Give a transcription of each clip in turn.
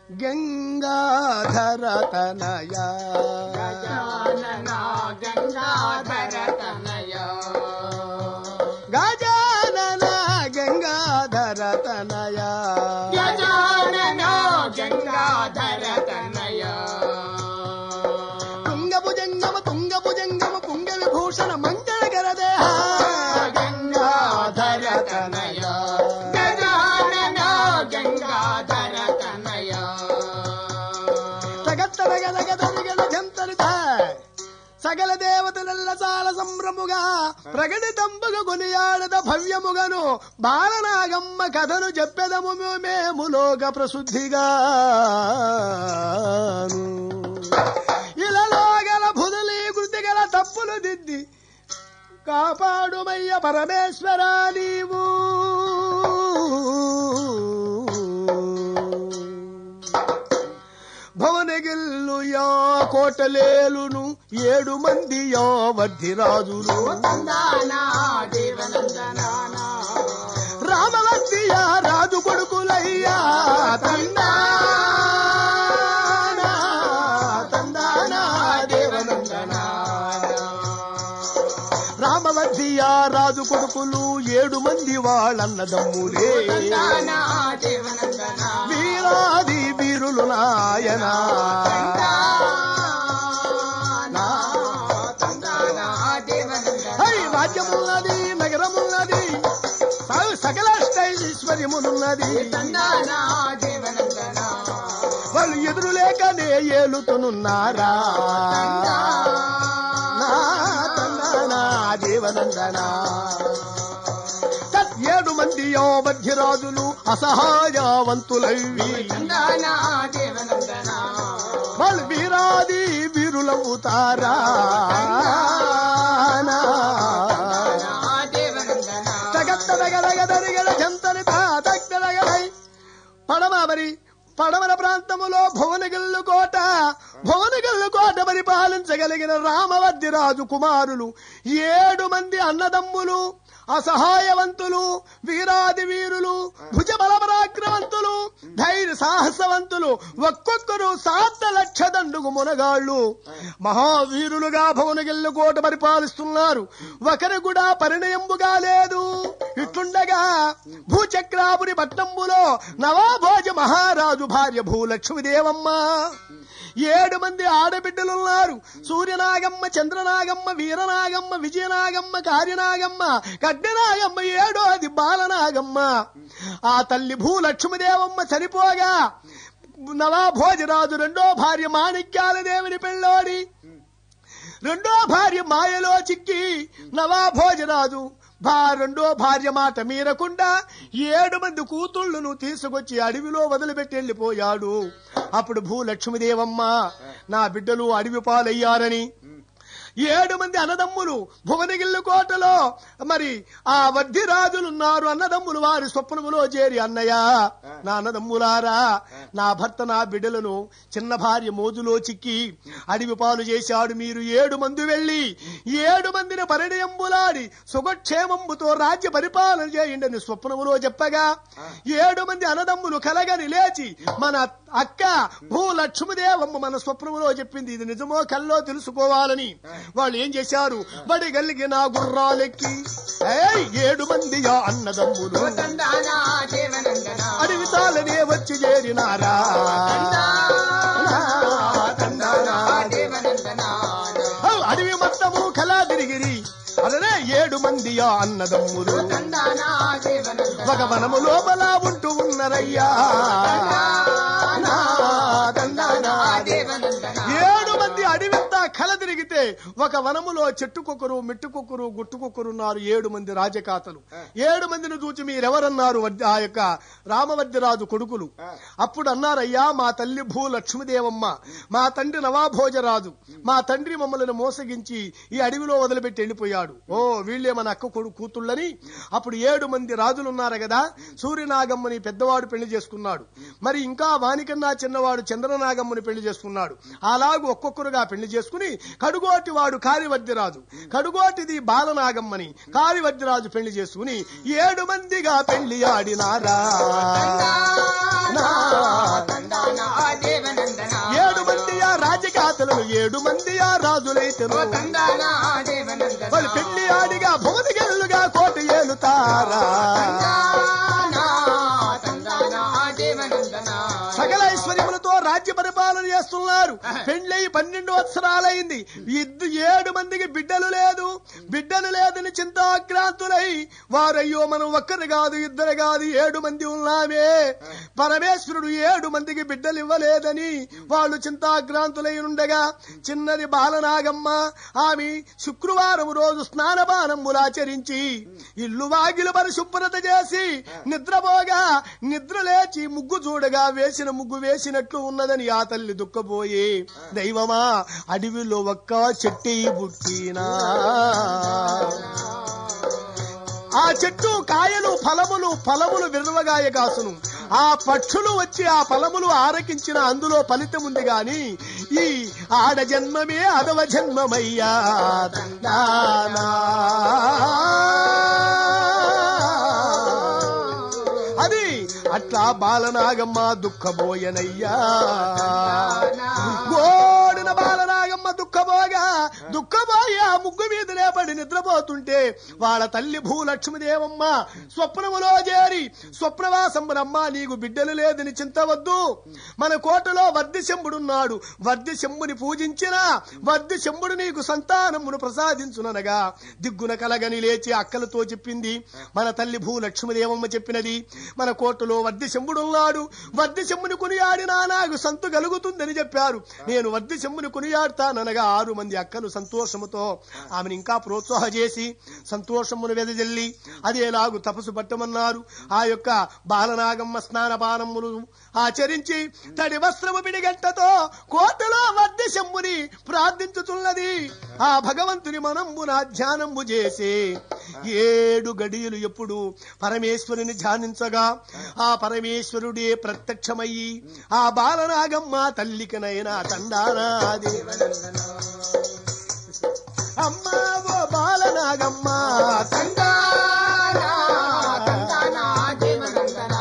గంగాధర తనయ గజానన గంగాధర తనయ గజానన గంగాధర తనయ గజానన గంగాధర తనయ తుంగభుజంగమ తుంగభుజంగమ పుంగ విభూషణ మంగళకర దేహ గంగాధర తనయ గజానన గంగాధర తనయ తగత్తరగలగదరిగల జంతరిత సకల దేవతలెల్ల చాల సంభ్రముగా ప్రకటితంబుగా కొనియాడద భవ్యముగను బాలనాగమ్మ కథను చెప్పెదము మేము లోక ప్రసిద్ధిగా ఇలలో గల బుధులి కృతి గల తప్పులు దిద్ది కాపాడుమయ్య పరమేశ్వరా నీవు భవనగిల్లు యా కోటలేలును ఏడు మంది యా వర్ధిరాజులు తందానా దేవనందనానా రామవత్తి యా రాజు కొడుకులయ్యా తందానా తందానా దేవనందనా రామవద్ది యా రాజు కొడుకులు ఏడు మంది వాళ్ళన్నదమ్ములే తందానా దేవనందనా వీరాది వీరులు నాయనా తందానా తందానా దేవనందనా హై రాజ్యమున్నది నగరమున్నది స- సకల ఐశ్వర్యమునున్నది తందానా దేవనందనా వాళ్ళు ఎదురు లేకనే ఏలుతునున్నారా నా తందనా జీవనందనా తత్ ఏడు మంది యో మధ్యరాజులు అసహాయవంతులవి తందానా దేవనందనా వాళ్ళు వీరాది వీరులవుతారా నా. తందానా దేవనందనా తగత్తడగడగదరిగడ జంతరిత తగ్గడగడై పడమ మరి పడమర ప్రాంతములో భువనగిల్లు కోట భువనగిల్లు కోట పరిపాలించగలిగిన రామవద్దిరాజు కుమారులు ఏడు మంది అన్నదమ్ములు అసహాయవంతులు వీరాది వీరులు భుజ బలపరాక్రమంతులు ధైర్య సాహసవంతులు ఒక్కొక్కరు సాత లక్ష దండుగు మునగాళ్ళు మహావీరులుగా భువనగిల్లు కోట పరిపాలిస్తున్నారు ఒకరు కూడా పరిణయంబుగా లేదు ఇట్లుండగా భూచక్రాపురి పట్నంబులో నవాభోజ మహారాజు భార్య భూలక్ష్మీదేవమ్మ ఏడు మంది ఆడబిడ్డలున్నారు సూర్యనాగమ్మ చంద్రనాగమ్మ వీరనాగమ్మ విజయనాగమ్మ కార్యనాగమ్మ కడ్డనాగమ్మ ఏడోది బాలనాగమ్మ ఆ తల్లి భూలక్ష్మీదేవమ్మ చనిపోగా నవాభోజరాజు రెండో భార్య మాణిక్యాల దేవుని పెళ్ళోడి రెండో భార్య మాయలో చిక్కి నవాభోజరాజు భా రెండో భార్య మాట మీరకుండా ఏడు మంది కూతుళ్లను తీసుకొచ్చి అడవిలో వదిలిపెట్టి వెళ్ళిపోయాడు అప్పుడు భూలక్ష్మీదేవమ్మ నా బిడ్డలు అడవి పాలయ్యారని ఏడు మంది అన్నదమ్ములు భువనగిల్లు కోటలో మరి ఆ వడ్డీ రాజులున్నారు అన్నదమ్ములు వారి స్వప్నములో చేరి అన్నయ్య నా అన్నదమ్ములారా నా భర్త నా బిడ్డలను చిన్న భార్య మోజులో చిక్కి అడవి పాలు చేశాడు మీరు ఏడు మంది వెళ్లి ఏడు మందిని పరిణయంబులాడి సుఖక్షేమంబుతో రాజ్య పరిపాలన చేయండి స్వప్నములో చెప్పగా ఏడు మంది అన్నదమ్ములు కలగని లేచి మన అక్క భూ లక్ష్మీదేవమ్మ మన స్వప్నములో చెప్పింది ఇది నిజమో కల్లో తెలుసుకోవాలని వాళ్ళు ఏం చేశారు బడి గలిగిన గుర్రాలెక్కి ఏయ్, ఏడు మంది ఆ అన్నదమ్ములు తందానా దేవనందనా అడవి తాళనే వచ్చి చేరినారా తందానా దేవనందనా ఔ, అడవి మొత్తము కలా తిరిగిరి అదనే ఏడు మంది ఆ అన్నదమ్ములు తందానా దేవనందనా ఒక వనము లోపల ఉంటూ ఉన్నరయ్యా తందానా దేవనందనా ఏడు మంది అడవింతా కల తిరిగితే ఒక వనములో చెట్టుకొకరు మెట్టుకొకరు గుట్టుకొకరు ఉన్నారు ఏడు మంది రాజకాతలు ఏడు మందిని చూచి మీరెవరన్నారు వద్ద- ఆ యొక్క రామవద్యరాజు కొడుకులు అప్పుడు అన్నారయ్యా మా తల్లి భూ లక్ష్మీదేవమ్మ మా తండ్రి నవాభోజరాజు మా తండ్రి మమ్మల్ని మోసగించి ఈ అడవిలో వదిలిపెట్టి వెళ్ళిపోయాడు ఓ వీళ్ళే మన అక్క కొడుకు కూతుళ్ళని అప్పుడు ఏడు మంది రాజులున్నారు కదా సూర్యనాగమ్మని పెద్దవాడు పెళ్లి చేసుకున్నాడు మరి ఇంకా వానికన్నా చిన్నవాడు చంద్రనాగమ్మని పెళ్లి చేసుకున్నాడు అలాగూ ఒక్కొక్కరుగా పెళ్లి చేసుకుని కడుగోటి వాడు కారివద్యరాజు కడుగోటిది బాలనాగమ్మని కారివద్యరాజు పెళ్లి చేసుకుని ఏడు మందిగా పెళ్లి ఆడినారా తందానా ఏడు మంది ఆ రాజులైతే ఓ తందాన దేవనందన వాళ్ళు పెళ్లి ఆడిగా భువనగిల్లుగా కోట ఏలుతారా తందాన తందాన దేవనందన సకల ఐశ్వర్యములతో రాజ్య పరిపాలన చేస్తున్నారు పెండ్లై పన్నెండు వత్సరాలైంది ఇద్దు ఏడు మందికి బిడ్డలు లేదు బిడ్డలు లేదని చింతాక్రాంతులై వారయ్యో మనం ఒక్కరు కాదు ఇద్దరు కాదు ఏడు మంది ఉన్నామే పరమేశ్వరుడు ఏడు మందికి బిడ్డలు ఇవ్వలేదని వాళ్ళు చింతాక్రాంతులై ఉండగా చిన్నది బాలనాగమ్మ ఆమె శుక్రవారం రోజు స్నానపానములాచరించి ఇల్లు వాకిలు పరిశుభ్రత చేసి నిద్రపోగా నిద్ర లేచి ముగ్గు చూడగా వేసిన ముగ్గు వేసినట్లు ఉన్నదని ఆ తల్లి దుఃఖపోయి దైవమా అడవిలో ఒక్క చెట్టి పుట్టినా ఆ చెట్టు కాయలు ఫలములు ఫలములు విరవగాయ కాసును ఆ పక్షులు వచ్చి ఆ ఫలములు ఆరకించిన అందులో ఫలితం ఉంది గాని ఈ ఆడ జన్మమే అదవ జన్మమయ్యా దండానా. అది అట్లా బాలనాగమ్మ దుఃఖబోయనయ్యా గోడిన బాలనాగమ్మ దుఃఖపోగా దుఃఖపోయి ఆ ముగ్గు మీద లేపడి నిద్రపోతుంటే వాళ్ళ తల్లి భూలక్ష్మీదేవమ్మ స్వప్నములో చేరి స్వప్నవాసంబరమ్మ నీకు బిడ్డలు లేదని చింతవద్దు మన కోటలో వర్ధి శంభుడున్నాడు వర్ధి శంభుని పూజించిన వర్ధి శంభుడు నీకు సంతానమును ప్రసాదించుననగా దిగ్గున కలగని లేచి అక్కలతో చెప్పింది మన తల్లి భూలక్ష్మీదేవమ్మ చెప్పినది మన కోటలో వర్ధి శంభుడున్నాడు వర్ధి శంభుని కొనియాడినా నాకు సంతు కలుగుతుందని చెప్పారు నేను వర్ధి శంభుని కొనియాడతాననగా ఆరు మంది అక్కలు సంతోషముతో ఆమెను ఇంకా ప్రోత్సాహ చేసి సంతోషమును వెదజల్లి అదేలాగు తపసు పట్టమన్నారు ఆ యొక్క బాలనాగమ్మ స్నానపానములు ఆచరించి తడి వస్త్రము పిడిగంటతో కోటలో వర్ధి శంభుని ప్రార్థించుతున్నది ఆ భగవంతుని మనంబున ధ్యానంబు చేసి ఏడు గడియలు ఎప్పుడు పరమేశ్వరుని ధ్యానించగా ఆ పరమేశ్వరుడే ప్రత్యక్షమయ్యి ఆ బాలనాగమ్మ తల్లికనైనా తండానా దేవనందన అమ్మా ఓ బాలనాగమ్మ తందాన తందాన దేవనందన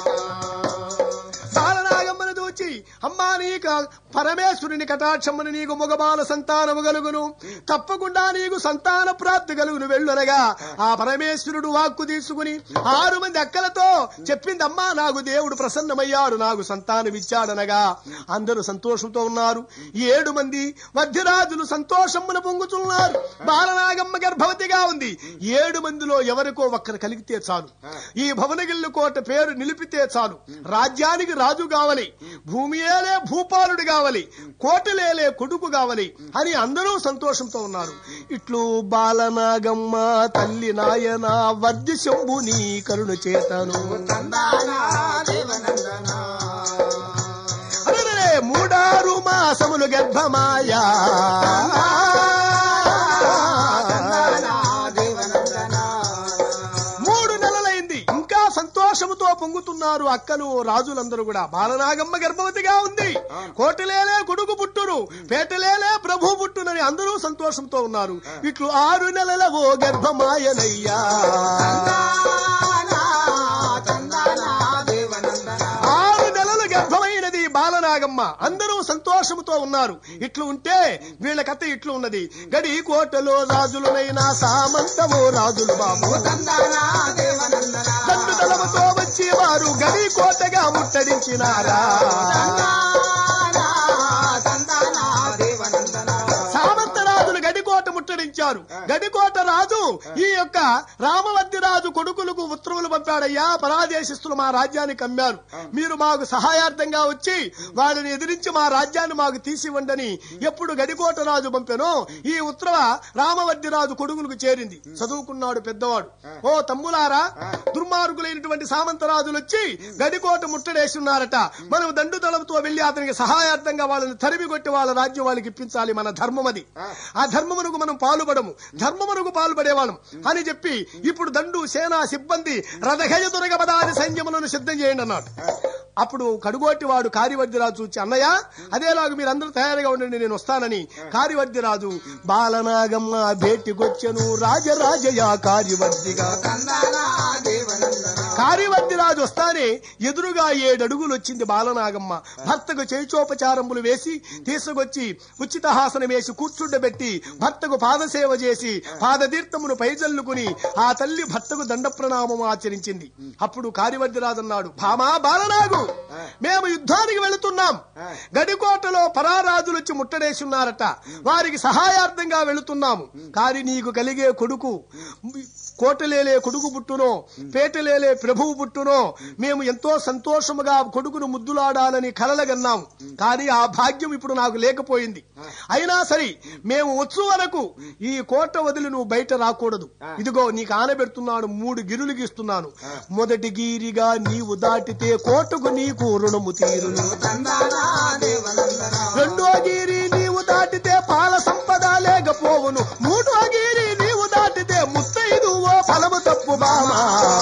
బాలనాగమ్మను దూచి అమ్మా నీకు పరమేశ్వరుని కటాక్షమును నీకు మగబాల సంతానము గలుగును తప్పకుండా నీకు సంతాన ప్రాప్తి కలుగును వెళ్ళునగా ఆ పరమేశ్వరుడు వాక్కు తీసుకుని ఆరు మంది అక్కలతో చెప్పింది అమ్మా నాకు దేవుడు ప్రసన్నమయ్యాడు నాకు సంతానం ఇచ్చాడనగా అందరూ సంతోషంతో ఉన్నారు ఏడు మంది మధ్యరాజులు సంతోషమును పొంగుతున్నారు బాలనాగమ్మ గర్భవతిగా ఉంది ఏడు మందిలో ఎవరికో ఒక్కరు కలిగితే చాలు ఈ భవనగిల్లు కోట పేరు నిలిపితే చాలు రాజ్యానికి రాజు కావాలి భూమియేలే భూపాలుడు కావాలి కోటలేలే కొడుకు కావాలి అని అందరూ సంతోషంతో ఉన్నారు ఇట్లు బాలనాగమ్మ తల్లి నాయన వర్ధి శంభుని కరుణ చేతను తందాన దేవనందన అరెరే, మూడారు మాసములు గర్భమాయా తందాన దేవనందన మూడు నెలలైంది ఇంకా సంతోషముతో పొంగుతున్నారు అక్కలు రాజులందరూ కూడా బాలనాగమ్మ గర్భవతిగా ఉంది కోటలేలే కొడుకు పుట్టును పేటలేలే ప్రభు పుట్టునని అందరూ సంతోషంతో ఉన్నారు ఇట్లు ఆరు నెలల ఓ గర్భమాయనయ్యా తందాన తందాన దేవనందన ఆరు నెలలు గర్భమైనది బాలనాగమ్మ అందరూ సంతోషముతో ఉన్నారు ఇట్లు ఉంటే వీళ్ళ కథ ఇట్లు ఉన్నది గడి కోటలో రాజులనైనా సామంతమో రాజులు బాబు తందాన దేవనందన దండు తలముతో వచ్చి వారు గడి కోటగా ముట్టడించినారా తందాన తందాన దేవనందన సామంత రాజులు గడికోట ముట్టడించారు గడికోట రాజు ఈ యొక్క రామవద్ది రాజు కొడుకులకు ఉత్తర్వులు పంపాడయ్యా పరాదేశిస్తులు మా రాజ్యాన్ని కమ్మారు మీరు మాకు సహాయార్థంగా వచ్చి వాళ్ళని ఎదిరించి మా రాజ్యాన్ని మాకు తీసివ్వండని ఎప్పుడు గడికోట రాజు పంపెనో ఈ ఉత్తర్వ రామవద్ది రాజు కొడుకులకు చేరింది చదువుకున్నాడు పెద్దవాడు ఓ తమ్ములారా దుర్మార్గులైనటువంటి సామంత రాజులు వచ్చి గడికోట ముట్టడేసి ఉన్నారట మనం దండు తలంతో వెళ్లి అతనికి సహాయార్థంగా వాళ్ళని తరిమి కొట్టి వాళ్ళ రాజ్యం వాళ్ళకి ఇప్పించాలి మన ధర్మం అది ఆ ధర్మమునకు మనం పాలుపడము ధర్మమునకు పాల్పడేవాళ్ళం అని చెప్పి ఇప్పుడు దండు సేనా సిబ్బంది రథగజ దురగపదాది సైన్యములను సిద్ధం చేయండి అన్నాడు అప్పుడు కడుగోటి వాడు కారివర్దిరాజు చూచి అన్నయ్య అదేలాగా మీరందరూ తయారుగా ఉండండి నేను వస్తానని కారివర్దిరాజు బాలనాగమ్మ భేటికొచ్చెను రాజరాజయ కార్యవర్దిగా తందాన దేవనందన కార్యవర్తిరాజు వస్తానే ఎదురుగా ఏడు అడుగులు వచ్చింది బాలనాగమ్మ భర్తకు చేచోపచారములు వేసి తీసుకొచ్చి ఉచిత హాసనం వేసి కూర్చుండబెట్టి భర్తకు పాదసేవ చేసి పాదతీర్థమును పైజల్లుకుని ఆ తల్లి భర్తకు దండ ప్రణామం ఆచరించింది అప్పుడు కార్యవర్తిరాజు అన్నాడు భామా బాలనాగు మేము యుద్ధానికి వెళుతున్నాం గడికోటలో పరారాజులు వచ్చి ముట్టడేసి ఉన్నారట వారికి సహాయార్థంగా వెళుతున్నాము కానీ నీకు కలిగే కొడుకు కోటలేలే కొడుకు పుట్టునో పేటలేలే ప్రభువు పుట్టునో మేము ఎంతో సంతోషముగా కొడుకును ముద్దులాడాలని కలలగన్నాము కానీ ఆ భాగ్యం ఇప్పుడు నాకు లేకపోయింది అయినా సరే మేము వచ్చు వరకు ఈ కోట వదిలి నువ్వు బయట రాకూడదు ఇదిగో నీకు ఆనబెడుతున్నాను మూడు గిరులు గీస్తున్నాను మొదటి గీరిగా నీవు దాటితే కోటకు నీకు రుణము తీరును తందానా దేవనందనా రెండో గిరి నీవు దాటితే పాల సంపద లేకపోవును మూడో గిరి నీవు దాటితే ముత్తైదు ఓ ఫలము తప్పు బామా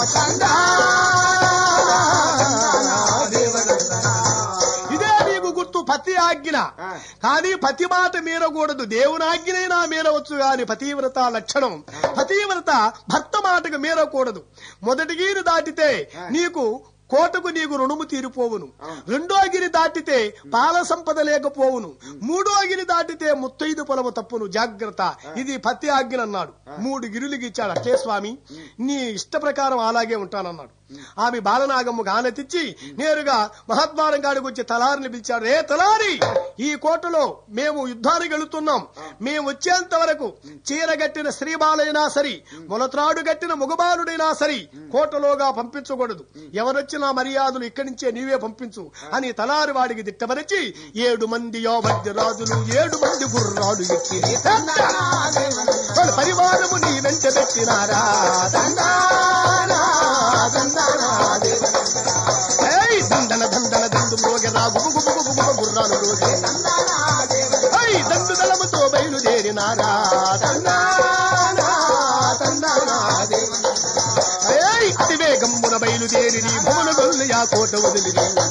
ఇదే నీకు గుర్తు పతి ఆజ్ఞ కానీ పతి మాట మీరకూడదు దేవుని ఆజ్ఞనైనా మీరవచ్చు గాని పతివ్రత లక్షణం పతివ్రత భర్త మాటకు మీరకూడదు మొదటి గీరు దాటితే నీకు కోటకు నీకు రుణము తీరిపోవును రెండో గిరి దాటితే పాల సంపద లేకపోవును మూడో గిరి దాటితే ముత్తైదు పొలము తప్పును జాగ్రత్త ఇది పత్తి ఆజ్ఞ అన్నాడు మూడు గిరులకి ఇచ్చాడు అట్టే స్వామి నీ ఇష్ట ప్రకారం అలాగే ఉంటానన్నాడు ఆమె బాలనాగమ్మ గానెత్తిచ్చి నేరుగా మహాద్వారం కాడికి వచ్చి తలారిని పిలిచాడు ఏ తలారి ఈ కోటలో మేము యుద్ధానికి వెళుతున్నాం మేము వచ్చేంత వరకు చీర గట్టిన స్త్రీ బాలైనా సరి మొలత్రాడు గట్టిన మగబాలుడైనా సరి కోటలోగా పంపించకూడదు ఎవరొచ్చినా మర్యాదలు ఇక్కడి నుంచే నీవే పంపించు అని తలారి వాడికి దిట్టమరిచి ఏడు మంది యోవద్య రాజులు ఏడు మంది గుర్రాలు ఎక్కి వాళ్ళ పరివారము నీ వెంట పెట్టినారా దండానా, దండానా, ఏయ్, దండన దండన దండు మోగరా గుబు గుబు గుబు గుబు గుర్రాలు రోజే ఏయ్, దండు దళముతో బయలుదేరినారా దండానా, దండానా, ఏయ్, అతి వేగమ్మున బయలుదేరి నీ భువన గొల్లు యా కోట వదిలి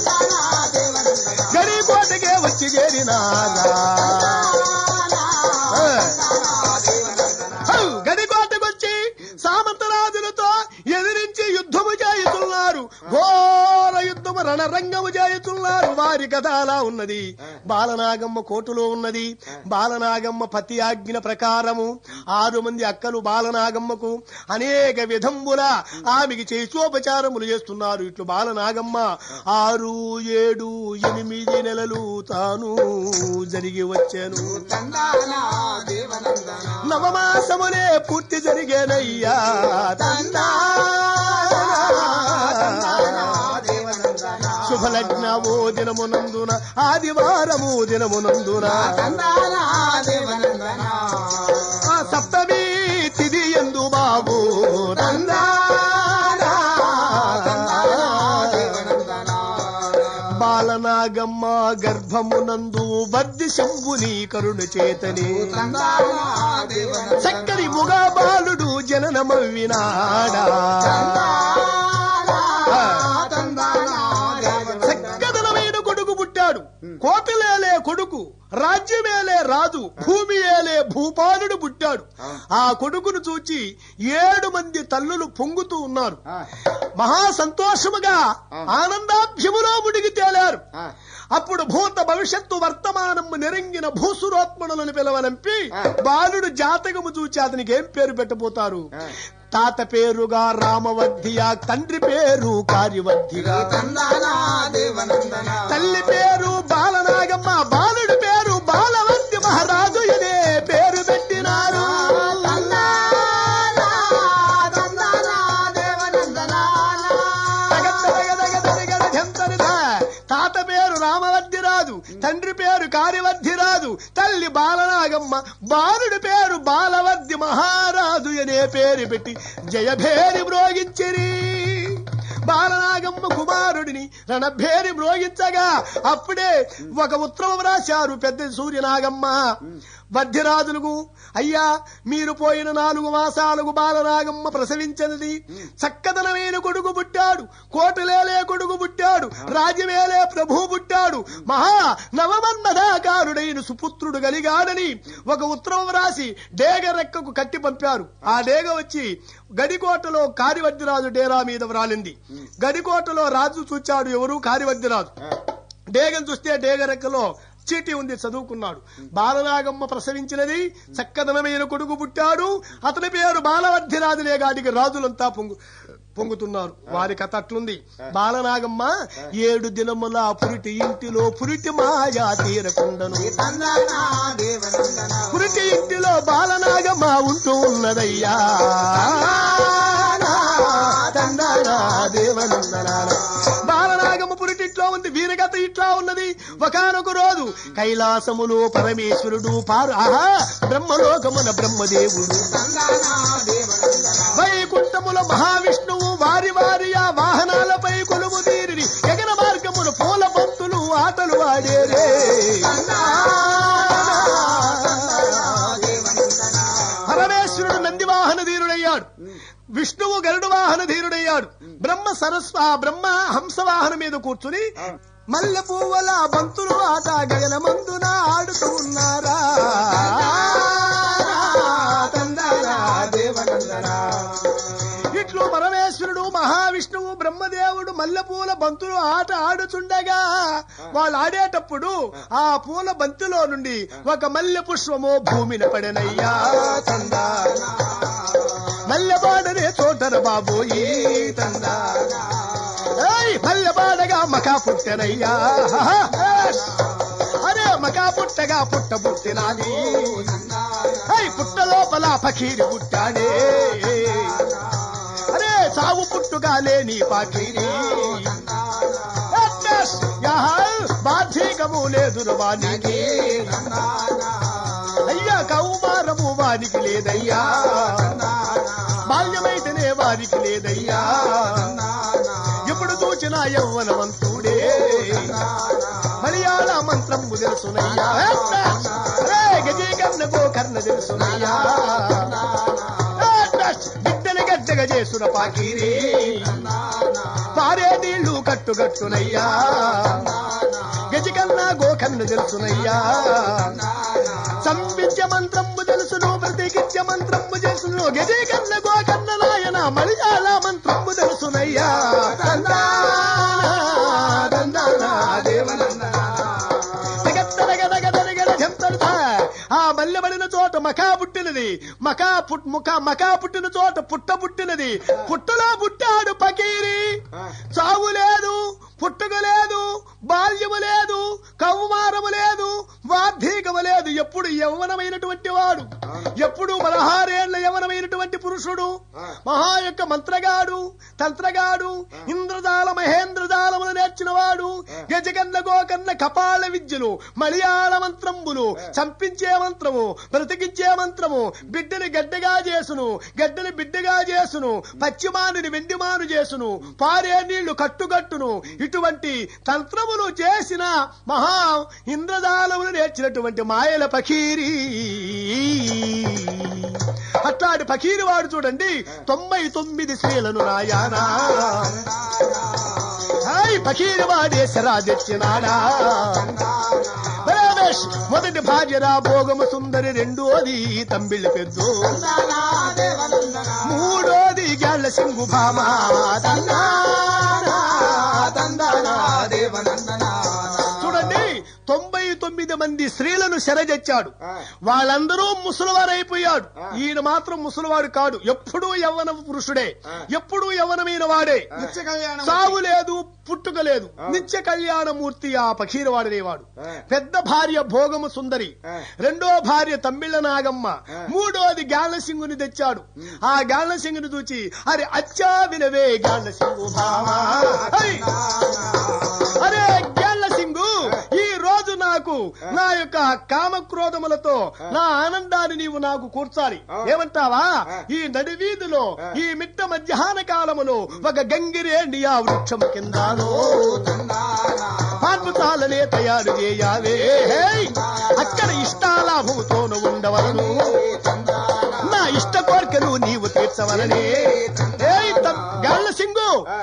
గడి కోటకే వచ్చి చేరినారా ఏయ్. హౌ, గడికోటకొచ్చి సామంతరాజులతో ఎదిరించి యుద్ధము చేయుతున్నారు ఘోర యుద్ధము రణరంగము చేయుతున్నారు వారి కథ అలా ఉన్నది బాలనాగమ్మ కోటులో ఉన్నది బాలనాగమ్మ పతి ఆజ్ఞ ప్రకారము ఆరు మంది అక్కలు బాలనాగమ్మకు అనేక విధంబుల ఆమెకి చేసోపచారములు చేస్తున్నారు ఇట్లు బాలనాగమ్మ ఆరు ఏడు ఎనిమిది నెలలు తాను జరిగి వచ్చాను తందానా దేవనందనా నవమాసమునే పూర్తి జరిగేనయ్యా తందా దేవనందనా శుభలగ్నము దినమునందున ఆదివారము దినమునందున తందానా దేవనందనా ఆ సప్తమి తిది ఎందు బాబు తందా దేవనందనా బాలనాగమ్మ గర్భమునందు బద్ది శంభుని కరుణ చేతని తందానా దేవనందనా చక్కని ముగ బాలుడు జననమవ్వినాడా తందానా దేవనందనా చక్కదనమైన కొడుకు పుట్టాడు కోటలేలే కొడుకు రాజ్యమేలే రాజు భూమి ఏలే భూపాలుడు పుట్టాడు ఆ కొడుకును చూచి ఏడు మంది తల్లులు పొంగుతూ ఉన్నారు మహా సంతోషముగా ఆనందాభ్యములో ముడిగి తేలారు అప్పుడు భూత భవిష్యత్తు వర్తమానము నెరంగిన భూసురోత్మణులను పిలవనంపి బాలుడు జాతకము చూచి అతనికి ఏం పేరు పెట్టబోతారు తాత పేరుగా రామవర్ధియ తండ్రి పేరు కార్యవర్ధిగా తందానా దేవనందనా తల్లి పేరు బాలనాగమ్మ బాలుడి పేరు బాలవంతి మహారాజు ఇదే పేరు పెట్టినారు తగదగదగదగదగదగదగద. తాత పేరు రామవర్ధి రాజు తండ్రి పేరు కార్యవర్ధి రాజు తల్లి బాలనాగమ్మ బాలుడి పేరు బాలవర్ధి మహారాజు అనే పేరు పెట్టి జయభేరి మ్రోగించిరి బాలనాగమ్మ కుమారుడిని రణభేరి మ్రోగించగా అప్పుడే ఒక ఉత్తరం రాశారు పెద్ద సూర్యనాగమ్మ వధ్యరాజులకు అయ్యా మీరు పోయిన నాలుగు మాసాలకు బాలనాగమ్మ ప్రసవించినది చక్కదనమైన కొడుకు పుట్టాడు కోటలేలే కొడుకు పుట్టాడు రాజ్యమేలే ప్రభు పుట్టాడు మహా నవమన్మధాకారుడైన సుపుత్రుడు కలిగాడని ఒక ఉత్తరం రాసి డేగ రెక్కకు కట్టి పంపారు ఆ డేగ వచ్చి గడికోటలో కారివద్దిరాజు డేరా మీద వ్రాలింది గడికోటలో రాజు చూచాడు ఎవరు కారివద్ది రాజు డేగను చూస్తే డేగ రెక్కలో చీటీ ఉంది చదువుకున్నాడు బాలనాగమ్మ ప్రసవించినది చక్కదనమైన కొడుకు పుట్టాడు అతని పేరు బాలవద్ధిరాజులే గాడికి రాజులంతా పొంగు పొంగుతున్నారు వారి కథ అట్లుంది బాలనాగమ్మ ఏడు దినముల పురిటి ఇంటిలో పురిటి మాయా తీరకుండను తందనా దేవనందన పురిటి ఇంటిలో బాలనాగమ్మ ఉంటూ ఉన్నదయ్యా తందనా దేవనందనాన. బాలనాగమ్మ పురిటిట్లో ఉంది వీరగత ఇట్లా ఉన్నది ఒకనొక రోజు కైలాసములో పరమేశ్వరుడు పారు ఆహా బ్రహ్మలోకమున బ్రహ్మదేవుడు తందనా దేవనందన వైకుంఠముల మహావిష్ణువు వారి వారి ఆ వాహనాలపై కొలువు తీరిని గగన మార్గమున పూల పంతులు ఆటలు ఆడేరే పరమేశ్వరుడు నంది వాహన ధీరుడయ్యాడు విష్ణువు గరుడు వాహన ధీరుడయ్యాడు బ్రహ్మ సరస్వ ఆ బ్రహ్మ హంస వాహనం మీద కూర్చుని మల్లె పువ్వుల బంతులు ఆట గగనమందున ఆడుతూ ఉన్నారా తందనా దేవనందనా ఇట్లు పరమేశ్వరుడు మహావిష్ణువు బ్రహ్మదేవుడు మల్లెపూల బంతులు ఆట ఆడుచుండగా వాళ్ళు ఆడేటప్పుడు ఆ పూల బంతిలో నుండి ఒక మల్లె పుష్పము భూమిని పడనయ్యా మల్లెపాడనే చోటర బాబు ఈ ఏయ్, మల్లెపాడగా మకా పుట్టెనయ్యా అరే మకా పుట్టగా పుట్ట పుట్టినాది ఏయ్, పుట్ట లోపల పకీరి పుట్టాడే అరే సాగు పుట్టుగా లేని పాకీరి బాధ్యకము లేదు వానికి అయ్యా కౌమారము వానికి లేదయ్యా బాల్యమైతేనే వారికి లేదయ్యా ఎప్పుడు చూచినా యవ్వనవంతుడే మలయాళ మంత్రము తెలుసునయ్యా అరే గజీకర్ణ గోకర్ణ తెలుసునయ్యా బిడ్డని గడ్డగా చేసున పాకీరి పారే నీళ్లు కట్టుగట్టునయ్యా గజకన్నా గోకర్ణ తెలుసునయ్యా సంవిద్య మంత్రము తెలుసును ప్రతికిత్య మంత్రము తెలుసును గజకన్న గోకర్ణ నాయన మలయాళ మంత్రము తెలుసునయ్యా ఆ మల్లెబడిన చోట మకా పుట్టినది మకా పుట్ ముఖ మకా పుట్టిన చోట పుట్ట పుట్టినది పుట్టలో పుట్టాడు పకీరి చావు లేదు పుట్టుక లేదు బాల్యము లేదు కౌమారము లేదు వార్ధీకము లేదు ఎప్పుడు యవ్వనమైనటువంటి వాడు ఎప్పుడు పదహారేళ్ల యవనమైనటువంటి పురుషుడు మహా యొక్క మంత్రగాడు తంత్రగాడు ఇంద్రజాల మహేంద్రజాలములు నేర్చినవాడు గజకన్న గోకన్న కపాల విద్యలు మలయాళ మంత్రంబులు చంపించే మంత్రము బ్రతికించే మంత్రము బిడ్డని గడ్డగా చేసును గడ్డని బిడ్డగా చేసును పచ్చిమానుని వెండిమాను చేసును పారే నీళ్లు కట్టుకట్టును ఇటువంటి తంత్రములు చేసిన మహా ఇంద్రజాలములు నేర్చినటువంటి మాయల పకీరి అట్లాంటి పకీరి వాడు చూడండి తొంభై తొమ్మిది స్త్రీలను రాయానా హాయ్ పకీరి వాడే శరా తెచ్చినాడా పరమేశ్ మొదటి భార్యరా భోగము సుందరి రెండోది తంబిళ్ళ పెద్దు మూడోది గాళ్ళ సింగు భామ చూడండి తొంభై తొమ్మిది మంది స్త్రీలను శరజెచ్చాడు వాళ్ళందరూ ముసలివారైపోయాడు ఈయన మాత్రం ముసలివాడు కాడు ఎప్పుడూ యవ్వన పురుషుడే ఎప్పుడూ యవ్వనమైన వాడే నిత్య కళ్యాణం సాగు లేదు పుట్టుక లేదు నిత్య కళ్యాణమూర్తి ఆ పకీరవాడనేవాడు పెద్ద భార్య భోగము సుందరి రెండో భార్య తమ్మిళ్ళ నాగమ్మ మూడోది గాలసింగుని తెచ్చాడు ఆ గాలసింగుని చూచి అరే అచ్చా వినవే గాలసింగు భామా హై! అరే సింగు ఈ రోజు నాకు నా యొక్క కామక్రోధములతో నా ఆనందాన్ని నీవు నాకు కూర్చాలి ఏమంటావా ఈ నడి వీధిలో ఈ మిట్ట మధ్యాహ్న కాలములో ఒక గంగిరేండి ఆ వృక్షం కిందాను పాన్పుతాలనే తయారు చేయాలే హేయ్! అక్కడ ఇష్టాలాభముతోను ఉండవలను నా ఇష్ట కోరికలు నీవు తీర్చవలనే ఏయ్ త- గాళ్ళ సింగు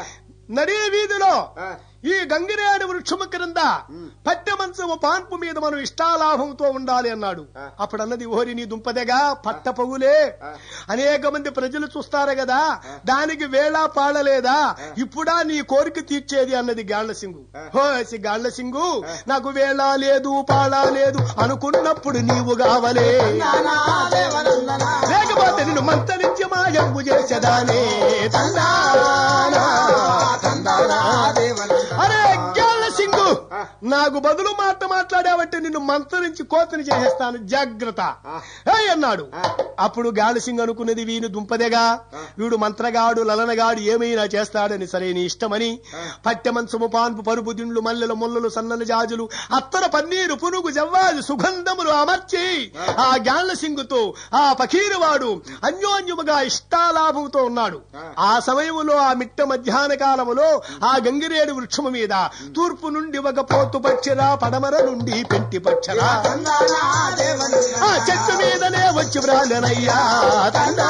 నడీ వీధిలో ఆ, ఈ గంగిరేడు వృక్షము క్రింద పట్టె మంచము పాన్పు మీద మనం ఇష్టాలాభంతో ఉండాలి అన్నాడు ఆ. అప్పుడు అన్నది ఓరి నీ దుంపదెగా పట్ట పగులే ఆ. అనేక మంది ప్రజలు చూస్తారు కదా దానికి వేళ పాడలేదా ఇప్పుడా నీ కోరిక తీర్చేది అన్నది గాళ్ల సింగు ఆ. హోసి గాళ్ల సింగు నాకు వేళ లేదు పాడ లేదు అనుకున్నప్పుడు నీవు కావలే తందానా దేవనందనా లేకపోతే నిన్ను మంతరించి మాయంబు చేసేదానే తందానా. తందానా దేవనందనా అరే గాళ్ల సింగు ఆ. నాకు బదులు మాట మాట్లాడావంటే నిన్ను మంత్రించి కోతని చేసేస్తాను జాగ్రత్త ఆ. ఏయ్ అన్నాడు ఆ. అప్పుడు గాలిసింగ్ అనుకున్నది వీని దుంపదేగా ఆ. వీడు మంత్రగాడు లలనగాడు ఏమైనా చేస్తాడని సరే నీ ఇష్టమని ఆ. పట్టె మంచము పాన్పు పరుపు దిండ్లు మల్లెల ముల్లలు సన్నల జాజులు అత్తర పన్నీరు పునుగు జవ్వాజు సుగంధములు అమర్చి ఆ సింగుతో ఆ పకీరువాడు అన్యోన్యముగా ఇష్టాలాభంతో ఉన్నాడు ఆ. ఆ సమయములో ఆ మిట్ట మధ్యాహ్న కాలములో ఆ గంగిరేడు వృక్షము మీద తూర్పు నుండి ఒక పోతు పక్షరా పడమర నుండి పెంటి పక్షరా తందానా ఆ దేవనందనా చెట్టు మీదనే వచ్చి వ్రాలనయ్యా తండా.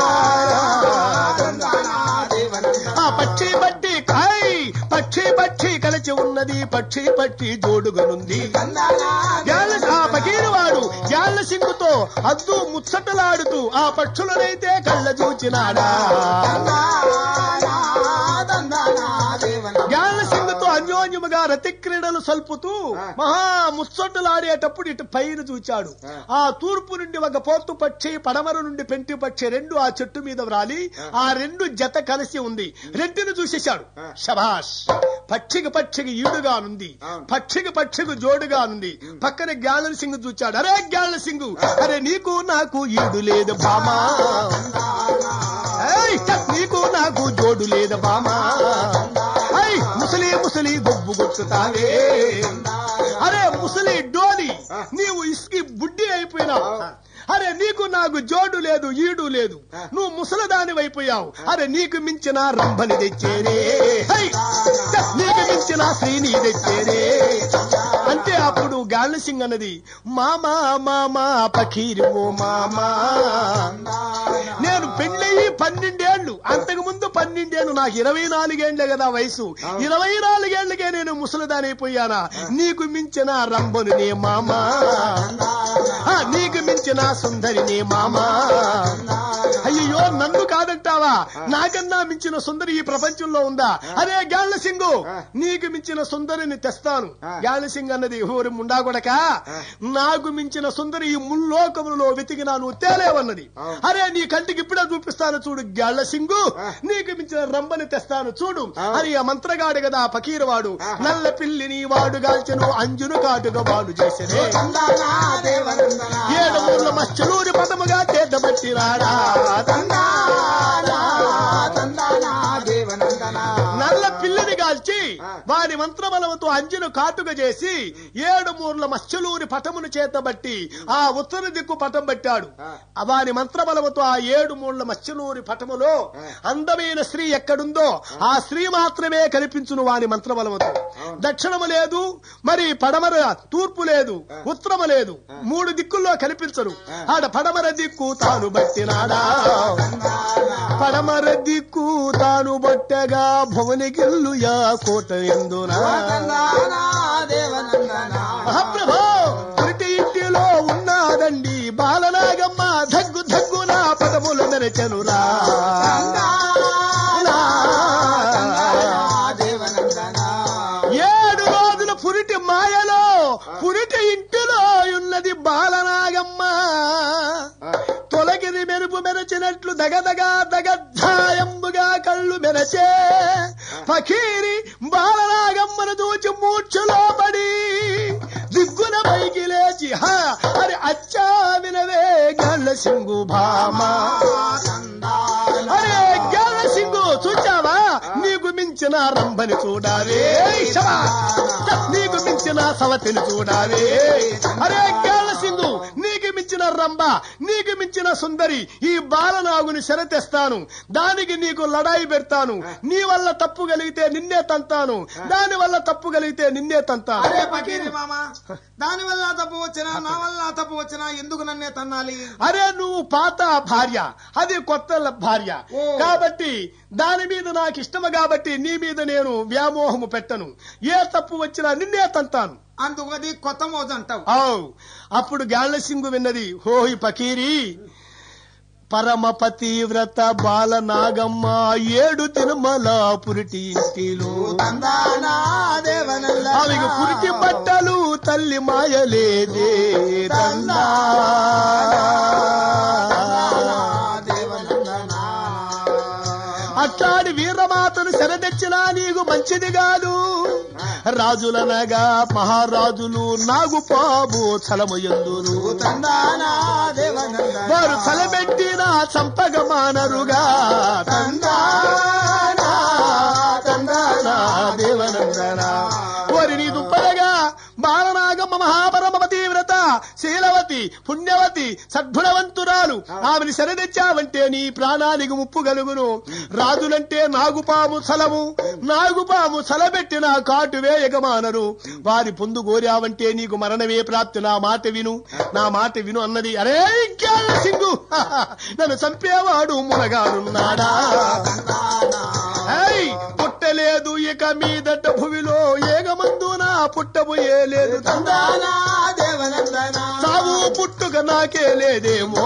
తందానా దేవనందనా ఆ పక్షి పట్టి కాయ్ పక్షి పక్షి కలిసి ఉన్నది పక్షి పట్టి జోడుగనుంది తందానా యాళ్ళ ఆ పకీరువాడు యాళ్ళ సింగుతో అద్దు ముచ్చటలాడుతూ ఆ పక్షులనైతే కళ్ళ చూచినాడా తందానా తందానా దేవనందనా యాళ్ళ సింగుతో అన్యోన్యముగా రతి క్రీడలు సల్పుతూ ఆ. మహా ముచ్చటలాడేటప్పుడు ఇటు పైన చూచాడు ఆ. ఆ తూర్పు నుండి ఒక పోతు పక్షి పడమర నుండి పెంటి పక్షి రెండు ఆ చెట్టు మీద వ్రాలి ఆ రెండు జత కలిసి ఉంది రెంటిని చూసేశాడు ఆ. శభాష్ పక్షికి పక్షికి ఈడుగా ఉంది అవును. పక్షికి పక్షికి జోడుగా ఉంది పక్కన గ్యాలన సింగ్ చూచాడు అరే గ్యాలన సింగ్ అరే నీకు నాకు ఈడు లేదు బామా ఏయ్, నీకు నాకు జోడు లేదు బామా ఏయ్, ముసలి ముసలి గొబ్బు కొట్టుతావే అరే ముసలి డోలి నీవు ఇసుకి బుడ్డి అయిపోయినావు అరే నీకు నాకు జోడు లేదు ఈడు లేదు నువ్వు ముసలదాని అయిపోయావు అరే నీకు మించిన రంభని తెచ్చేరే హై! నీకు మించిన శ్రీని తెచ్చేరే అంటే అప్పుడు గాలి సింగ్ అన్నది మామా మామా పకీరి ఓ మామా నేను పెళ్ళయి పన్నెండేళ్లు అంతకు ముందు పన్నెండేళ్లు నాకు ఇరవై నాలుగేళ్లే కదా వయసు ఇరవై నాలుగేళ్లకే నేను ముసలిదానైపోయానా నీకు మించిన రంభను నే మామా ఆ, నీకు మించిన సుందరి నే మామా అయ్యో నన్ను కాదంటావా నాకన్నా మించిన సుందరి ఈ ప్రపంచంలో ఉందా అదే గాళ్ళ సింగు నీకు మించిన సుందరిని తెస్తాను గాళ్ళ సింగ్ అన్నది ఊరి ముండాగొడక నాకు మించిన సుందరి ఈ ముల్లోకములలో వెతికినా నువ్వు తేలేవన్నది అరే నీ కంటికి ఇప్పుడే చూపిస్తాను చూడు గాళ్ళ సింగు నీకు మించిన రంబని తెస్తాను చూడు అని ఆ మంత్రగాడు కదా ఆ పకీరవాడు నల్ల పిల్లిని వాడు గాల్చెను అంజును కాటుగా వాడు చేసే తందానా దేవనందనా ఏడు ఊర్ల మచ్చలూరి పదముగా చేతబట్టి రాడా తందానా తందానా దేవనందనా నల్ల పిల్లిని కాల్చి వారి మంత్రబలముతో అంజును కాటుక చేసి ఏడు మూర్ల మత్స్యలూరి పటమును చేతబట్టి ఆ ఉత్తర దిక్కు పటం పెట్టాడు ఆ వారి మంత్రబలముతో ఆ ఏడు మూర్ల మత్స్యలూరి పటములో అందమైన స్త్రీ ఎక్కడుందో ఆ స్త్రీ మాత్రమే కనిపించును వారి మంత్రబలముతో దక్షిణము లేదు మరి పడమర తూర్పు లేదు ఉత్తరము లేదు మూడు దిక్కుల్లో కనిపించరు ఆడ పడమర దిక్కు తాను బట్టినాడా పడమర దిక్కు తాను బట్టగా భువనగిల్లు యా కోట ఎందునా తందానా దేవనందనా మహాప్రభో పురిటి ఇంటిలో ఉన్నాదండి బాలనాగమ్మ దగ్గు దగ్గున పదములు మెరచెనురా తందానా తందానా దేవనందనా ఏడు రోజుల పురిటి మాయలో పురిటి ఇంటిలో ఉన్నది బాలనాగమ్మ తొలగిరి మెరుపు మెరచినట్లు దగదగా దగద్ధాయంబుగా కళ్ళు మెరచే ఫకీరి బాలనాగమ్మను దూచి మూర్ఛలో పడి దిగ్గున పైకి లేచి హా అరే అచ్చా వినవే గళ్ళ సింగు భామా అరే గళ్ళ సింగు చూచావా నీకు మించిన రంభని చూడాలి శబా! నీకు మించిన సవతిని చూడాలి అరే గళ్ళ సింగు నీకు మించిన మించిన రంభ నీకు మించిన సుందరి ఈ బాలనాగుని తెస్తాను దానికి నీకు లడాయి పెడతాను నీ వల్ల తప్పు కలిగితే నిన్నే తంతాను దాని వల్ల తప్పు కలిగితే నిన్నే తంతాను అరే పకీరి మామ దాని వల్ల తప్పు వచ్చినా నా వల్ల తప్పు వచ్చినా ఎందుకు నన్నే తన్నాలి అరే నువ్వు పాత భార్య అది కొత్త ల- భార్య ఓ. కాబట్టి దాని మీద నాకు ఇష్టము కాబట్టి నీ మీద నేను వ్యామోహము పెట్టను ఏ తప్పు వచ్చినా నిన్నే తంతాను అందుకు అది కొత్త మోజు అంటావు ఔ అప్పుడు గాళ్ళసింగు విన్నది హోహి పకీరి పరమ పతివ్రత బాల నాగమ్మ ఏడు తిరుమల పురిటి ఇంటిలో తందానా దేవనందనా. ఆమెకు పురిటి బట్టలు తల్లి మాయలేదే తందా తందానా దేవనందనా. అట్లాడి వీరమాతను శరదెచ్చినా నీకు మంచిది కాదు రాజులనగా మహారాజులు నాగు పాము చలము ఎందురు తందానా దేవనందనా. వారు చలబెట్టిన చంపగ మానరుగా తందానా తందానా దేవనందనా ఓరి నీ దుప్పలగా బాలనాగమ్మ మహాపరమపతి వ్రత శీలవతి పుణ్యవతి సద్గుణవంతురాలు ఆమెను శరదెచ్చావంటే నీ ప్రాణానికి ముప్పు కలుగును రాజులంటే నాగుపాము చలము నాగుపాము చలబెట్టిన కాటు వేయగమానరు వారి పొందు కోరావంటే నీకు మరణమే ప్రాప్తి నా మాట విను నా మాట విను అన్నది అరే ఇంకేళ్ళ సింగు నన్ను చంపేవాడు మునగాడున్నాడా ఏయ్, పుట్టలేదు ఇక మీదట భువిలో ఏగమందున పుట్టబోయే లేదు తందానా దేవనందనా. చావు పుట్టుక నాకే లేదేమో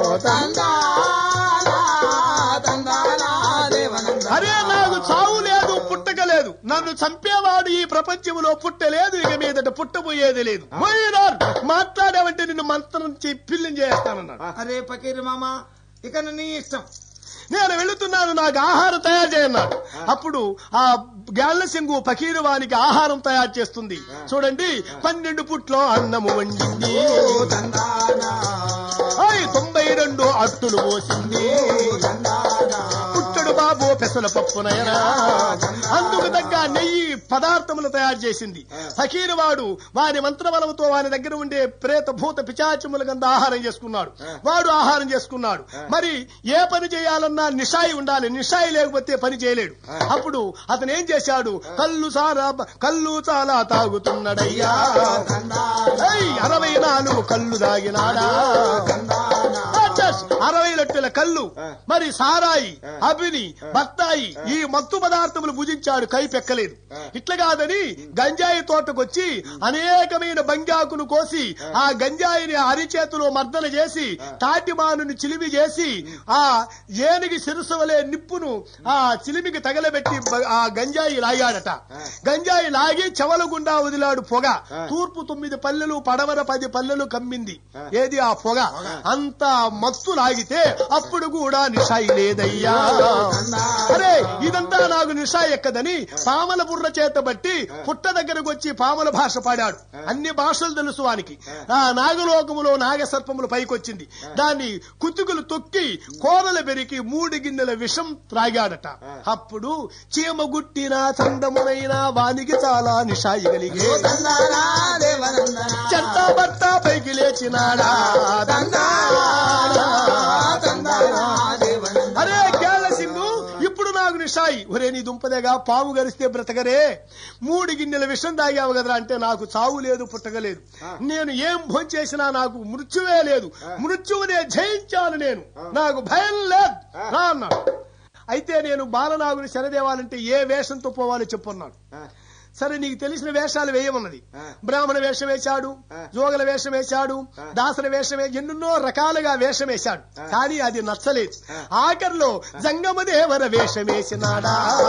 తందానా తందానా దేవనందనా. అరే నాకు చావు లేదు పుట్టక లేదు నన్ను చంపేవాడు ఈ ప్రపంచంలో పుట్టలేదు ఇక మీదట పుట్టబోయేది లేదు పోయినారు. మాట్లాడావంటే నిన్ను మంత్రం చేయి పిల్లిని చేస్తానన్నాడు అరే పకీరి మామ ఇక నీ ఇష్టం నేను వెళుతున్నాను నాకు ఆహారం తయారు చేయన్నాడు అప్పుడు ఆ గాళ్ళసింగు పకీరు వానికి ఆహారం తయారు చేస్తుంది చూడండి పన్నెండు పుట్లో అన్నము వండింది తందానా ఆయ్ తొంభై రెండు అట్టులు పోసింది తందానా పుట్టడు బాబు పెసల పప్పు నయనా అందుకు తగ్గ నెయ్యి పదార్థములు తయారు చేసింది ఫకీరు వాడు వారి మంత్రబలముతో వారి దగ్గర ఉండే ప్రేత భూత పిచాచముల కింద ఆహారం చేసుకున్నాడు వాడు ఆహారం చేసుకున్నాడు మరి ఏ పని చేయాలన్నా నిషాయి ఉండాలి నిషాయి లేకపోతే పని చేయలేడు అప్పుడు అతను ఏం చేశాడు కళ్ళు సారా కళ్ళు చాలా తాగుతున్నాడయ్యా ఏయ్, అరవై నాలుగు కళ్ళు దాగినాడా అచ్చస్, అరవై లొట్టెల కళ్ళు మరి సారాయి అభిని బత్తాయి ఈ మత్తు పదార్థములు భుజించాడు కై పెక్కలేదు ఇట్లా కాదని గంజాయి తోటకొచ్చి అనేకమైన బంగాకును కోసి ఆ గంజాయిని అరిచేతిలో మర్దన చేసి తాటిమానుని చిలిమి చేసి ఆ ఏనుగి శిరస్సు వలె నిప్పును ఆ చిలిమికి తగలబెట్టి బ- ఆ గంజాయి లాగాడట గంజాయి లాగి చెవల గుండా వదిలాడు పొగ తూర్పు తొమ్మిది పల్లెలు పడవర పది పల్లెలు కమ్మింది ఏది ఆ పొగ అంత మత్తు లాగితే అప్పుడు కూడా నిషాయి లేదయ్యా అరే ఇదంతా నాకు నిషా ఎక్కదని పామల బుర్ర చేత బట్టి పుట్ట దగ్గరకు వచ్చి పామల భాష పాడాడు అన్ని భాషలు తెలుసు వానికి ఆ నాగలోకములో నాగసర్పములు పైకొచ్చింది దాన్ని కుతుకులు తొక్కి కోరలు పెరికి మూడు గిన్నెల విషం త్రాగాడట అప్పుడు చీమ గుట్టిన చందమునైన వానికి చాలా నిషాయి కలిగి తందానా దేవనందనా చెత్త బట్ట పైకి లేచినాడా తందానా తందానా దేవనందనా అరే కేరళ సింగు ఇప్పుడు నాకు నిషాయి ఒరే నీ దుంపదేగా పాము గరిస్తే బ్రతకరే మూడు గిన్నెల విషం తాగావు కదరా అంటే నాకు చావు లేదు పుట్టగలేదు నేను ఏం భోంచేసినా నాకు మృత్యువే లేదు మృత్యువునే జయించాను నేను నాకు భయం లేదు రా అన్నాడు అయితే నేను బాలనాగుని శరదేవాలంటే ఏ వేషంతో పోవాలో చెప్పున్నాడు సరే నీకు తెలిసిన వేషాలు వేయమన్నది బ్రాహ్మణ వేషం వేశాడు జోగల వేషం వేశాడు దాసన వేషం వే- ఎన్నెన్నో రకాలుగా వేషం వేశాడు కానీ అది నచ్చలేదు ఆఖరిలో జంగమదేవర వేషం వేసినాడా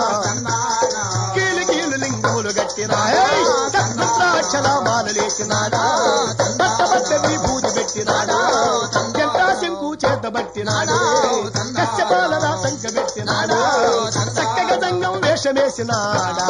కీలు కీలు లింగములు గట్టినా సత్పుత్రాక్షల మాలలేసినాడా బట్ట బట్ట విభూతి పెట్టినాడా జంటా శంకు చేత పట్టినాడు కచ్చపాలరా సంఖ పెట్టినాడా చక్కగా జంగం వేషం వేసినాడా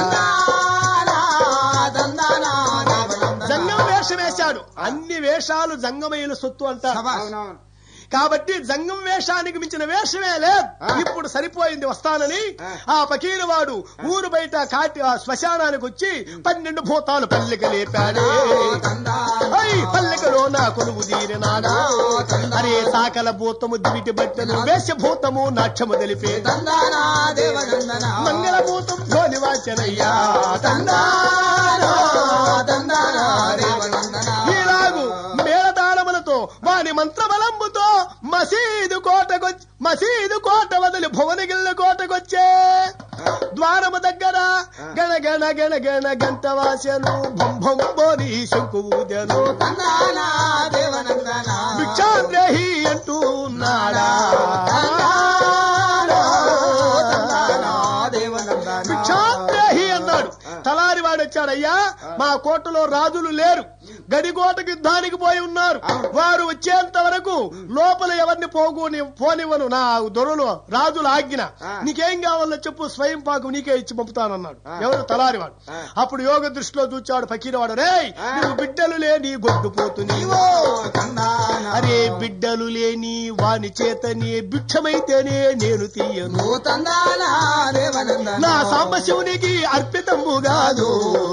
జంగం వేషం వేశాడు అన్ని వేషాలు జంగమైన సొత్తు అంటారు అవునవును కాబట్టి జంగం వేషానికి మించిన వేషమే లేదు ఇప్పుడు సరిపోయింది వస్తానని ఆ పకీరు వాడు ఊరు బయట కాటి ఆ శ్మశానానికి వచ్చి పన్నెండు భూతాలు పల్లెక లేపాడే ఐ పల్లెకలోన నా కొలువు తీరినాడా అరే సాకల భూతము దివిటి బట్టను వేషభూతము నాట్యము తెలిపే తందానా దేవనందన మంగళభూతం ధోని వాచనయ్యా తందానా తందానా దేవనందన ఈలాగు మేళతాళములతో వాని మంత్రబలంబుతో మసీదు కోటకొచ్చి మసీదు కోట వదిలి భువనగిల్ల కోటకొచ్చే ద్వారము దగ్గర గణ గణ గణ గణ గంట వాసను భం బోని శంకు ఊదెను తందానా దేవనందన భిక్షాగ్రహి అంటూ ఉన్నాడా తందానా తందానా దేవనందన భిక్షాగ్రహి అన్నాడు తలారి వాడు వచ్చాడయ్యా మా కోటలో రాజులు లేరు గడికోటకి యుద్ధానికి పోయి ఉన్నారు వారు వచ్చేంత వరకు లోపల ఎవరిని పోగుని పోనివ్వను నా దొరలు రాజుల ఆజ్ఞ నీకేం కావాలో చెప్పు స్వయం పాకు నీకే ఇచ్చి పంపుతానన్నాడు ఎవరు తలారివాడు అప్పుడు యోగ దృష్టిలో చూచాడు ఫకీరవాడు రే నువ్వు బిడ్డలు లేని గొడ్డు పోతుంది తందానా అరే బిడ్డలు లేని వాని చేతనే భిక్షమైతేనే నేను తీయను ఓ తందానా దేవనందన నా సాంబశివునికి అర్పితము కాదు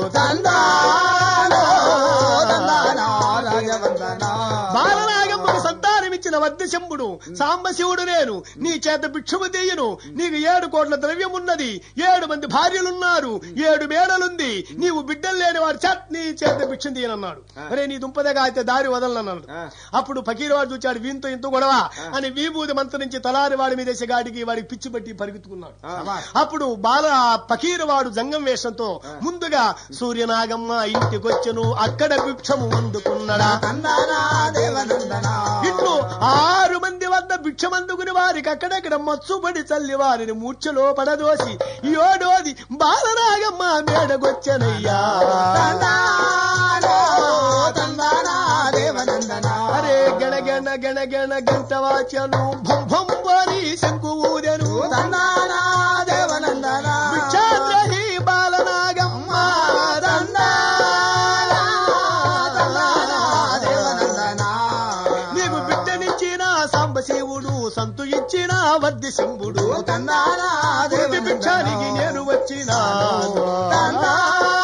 తందానా తందానా రాజవందన బాలనాగమ్మకు సంతానమిచ్చిన వద్దశంభుడు సాంబశివుడు నేను నీ చేత భిక్షము తీయను నీకు ఏడు కోట్ల ద్రవ్యమున్నది ఏడు మంది భార్యలున్నారు ఏడు మేడలుంది నీవు బిడ్డలు లేని వారి చేత నీ చేత భిక్షం తీయనన్నాడు అరే నీ దుంపదగా అయితే దారి వదలనన్నాడు అప్పుడు ఫకీరవాడు చూచాడు వీంతో ఇంత గొడవ అని వీభూతి మంత్రించి తలారి వాడి మీద గాడికి వాడికి పిచ్చి పట్టి పరిగెత్తుకున్నాడు అప్పుడు బాల ఫకీరవాడు జంగం వేషంతో ముందుగా సూర్యనాగమ్మ ఇంటికొచ్చెను అక్కడ భిక్షము అందుకున్నాడా తందానా దేవనందన ఇట్లు ఆరు మంది వద్ద భిక్షమందుకుని వారికి అక్కడక్కడ మచ్చుబడి చల్లి వారిని మూర్ఛలో పడదోసి ఏడోది బాలనాగమ్మ మేడగొచ్చనయ్యా తందానా తందానా దేవనందన అరే గణ గణ గణ గణ గంట వాచను భం భం వారి శంకు ఊదెను తందానా దేవనందన భిక్షాగ్రహి బాలనాగమ్మ తందానా తందానా దేవనందన నీకు బిడ్డనిచ్చిన సాంబశివుడు సంతు ఇచ్చిన వర్ధి శంభుడు తందానా పుట్టి భిక్షానికి నేను వచ్చినా తందానా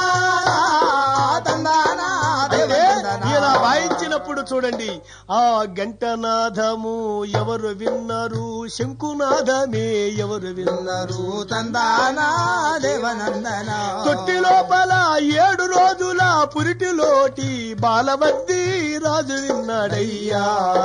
తందానా అయితే దేవనందన ఇలా వాయించినప్పుడు చూడండి ఆ గంటనాదము ఎవరు విన్నారు శంకునాదమే ఎవరు విన్నారు విన్నరు తందానా దేవనందన తొట్టి లోపల ఏడు రోజుల పురిటిలోటి బాలవద్ది రాజు విన్నాడయ్యా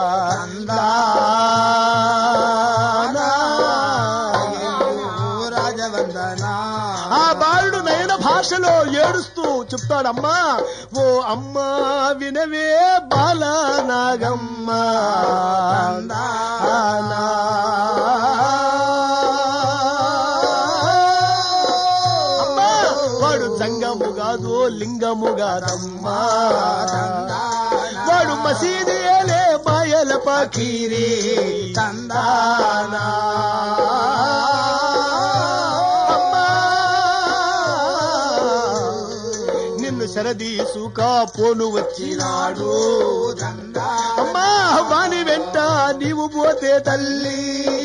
రాజవందన ఆ బాలుడు నయన భాషలో ఏడుస్తూ చెప్తాడమ్మా ఓ అమ్మా వినవే బాల నాగమ్మ అమ్మా వాడు జంగము కాదు లింగము కాదమ్మా వాడు మసీదియలే మాయల పకీరి తందానా అమ్మా నిన్ను శరదీసుక పోను వచ్చినాడు అమ్మా వాని వెంట నీవు పోతే తల్లి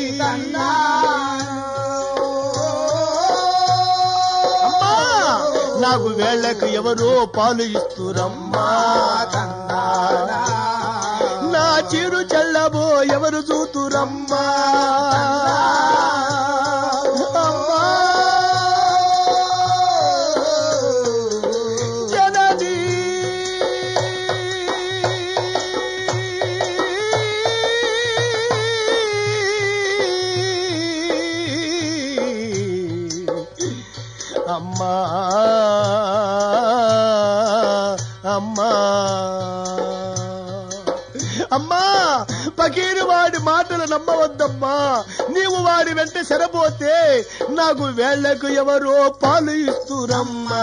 అమ్మా నాకు వేళ్లకు ఎవరో పాలు ఇస్తురమ్మా నా చిరు చల్లబో ఎవరు చూతురమ్మా అమ్మా జననీ అమ్మా అమ్మా అమ్మా పకీరు వాడి మాటలు నమ్మవద్దమ్మా నీవు వాడి వెంట సెరపోతే నాకు వేళ్లకు ఎవరో పాలు ఇస్తురమ్మా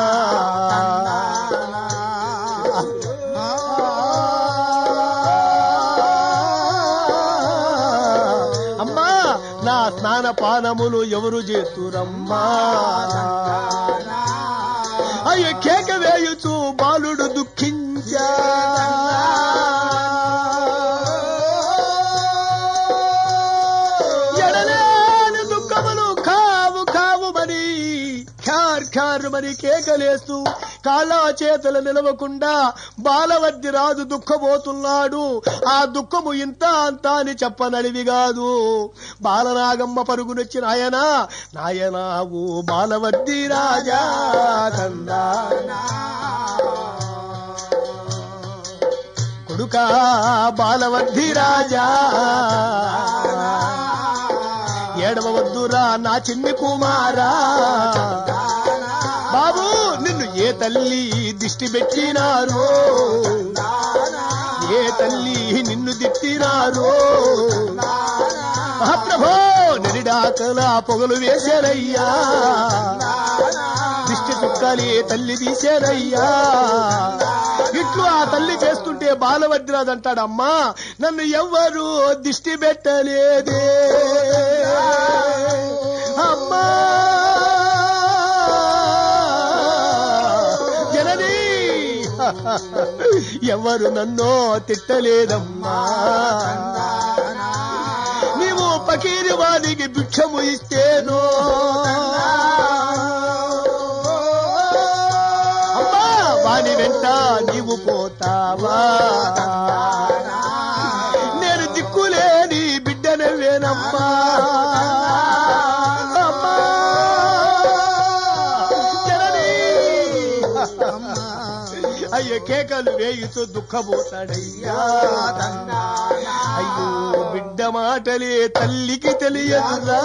అమ్మా నా స్నాన పానములు ఎవరు చేస్తురమ్మా అయ్య కేక వేయుచు బాలుడు దుఃఖించా ఎడలేని దుఃఖములు కావు కావు మరి ఖార్ ఖార్ మరి కేకలేస్తూ కాళ్ళ చేతులు నిలవకుండా బాలవద్ది రాజు దుఃఖపోతున్నాడు ఆ దుఃఖము ఇంత అంత అని చెప్పనడివి కాదు బాలనాగమ్మ పరుగునొచ్చి నాయనా నాయనావు బాలవద్ది రాజా తందానా కొడుకా బాలవద్ది రాజా ఏడవద్దురా నా చిన్ని కుమారా బాబు నిన్ను ఏ తల్లి దిష్టి పెట్టినారో ఏ తల్లి నిన్ను దిట్టినారో మహాప్రభో నిరిడాకల పొగలు వేశారయ్యా దిష్టి చుక్కలే తల్లి తీశారయ్యా ఇట్లు ఆ తల్లి చేస్తుంటే బాలవద్రాజ్ అంటాడు అమ్మా నన్ను ఎవ్వరు దిష్టి పెట్టలేదే అమ్మా జనని ఎవరు నన్నో తిట్టలేదమ్మా నీవు పకీరి వారికి భిక్షము ఇస్తేనో అమ్మా వాని వెంట నీవు పోతావా నేను దిక్కులేని బిడ్డనవేనమ్మా అమ్మా జననీ అయ్యో కేకలు వేయుతూ దుఃఖపోతాడయ్యా అయ్యో బిడ్డ మాటలే తల్లికి తెలియదురా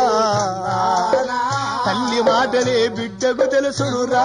తల్లి మాటలే బిడ్డకు తెలుసుడురా